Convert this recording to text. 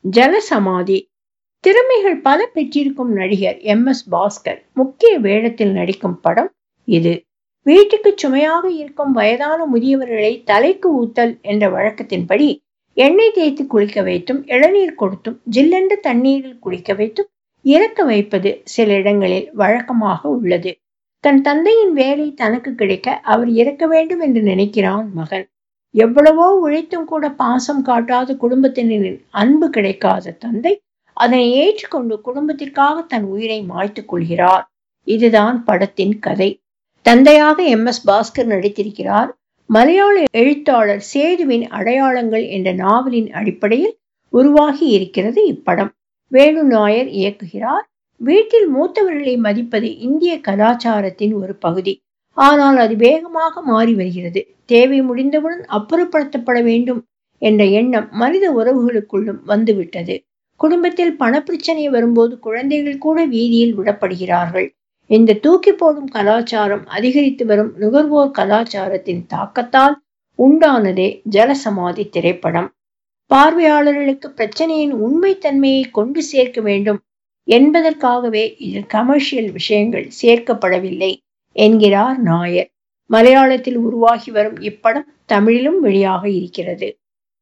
ஜலசமாதி திறமைகள் பல பெற்றிருக்கும் நடிகர் எம் எஸ் பாஸ்கர் முக்கிய வேடத்தில் நடிக்கும் படம் இது வீட்டுக்கு சுமையாக இருக்கும் வயதான முதியவர்களை தலைக்கு ஊத்தல் என்ற வழக்கத்தின்படி எண்ணெய் தேய்த்து குளிக்க வைத்தும் இளநீர் கொடுத்தும் ஜில்லென்று தண்ணீரில் குளிக்க வைத்தும் இறக்க வைப்பது சில இடங்களில் வழக்கமாக உள்ளது தன் தந்தையின் வேலை தனக்கு கிடைக்க அவர் இறக்க வேண்டும் என்று நினைக்கிறான் மகன் எவ்வளவோ உழைத்தும் கூட பாசம் காட்டாத குடும்பத்தினரின் அன்பு கிடைக்காத தந்தை அதனை ஏற்றுக்கொண்டு குடும்பத்திற்காக தன் உயிரை மாய்த்துக் கொள்கிறார் இதுதான் படத்தின் கதை தந்தையாக எம் எஸ் பாஸ்கர் நடித்திருக்கிறார் மலையாள எழுத்தாளர் சேதுவின் அடையாளங்கள் என்ற நாவலின் அடிப்படையில் உருவாகி இருக்கிறது இப்படம் வேணு நாயர் இயக்குகிறார் வீட்டில் மூத்தவர்களை மதிப்பது இந்திய கலாச்சாரத்தின் ஒரு பகுதி ஆனால் அது வேகமாக மாறி வருகிறது தேவை முடிந்தவுடன் அப்புறப்படுத்தப்பட வேண்டும் என்ற எண்ணம் மனித உறவுகளுக்குள்ளும் வந்துவிட்டது குடும்பத்தில் பணப்பிரச்சனை வரும்போது குழந்தைகள் கூட வீதியில் விடப்படுகிறார்கள் இந்த தூக்கி போடும் கலாச்சாரம் அதிகரித்து வரும் நுகர்வோர் கலாச்சாரத்தின் தாக்கத்தால் உண்டானதே ஜலசமாதி திரைப்படம் பார்வையாளர்களுக்கு பிரச்சனையின் உண்மைத்தன்மையை கொண்டு சேர்க்க வேண்டும் என்பதற்காகவே இதில் கமர்ஷியல் விஷயங்கள் சேர்க்கப்படவில்லை என்கிறார் நாயர் மலையாளத்தில் உருவாகி வரும் இப்படம் தமிழிலும் வெளியாக இருக்கிறது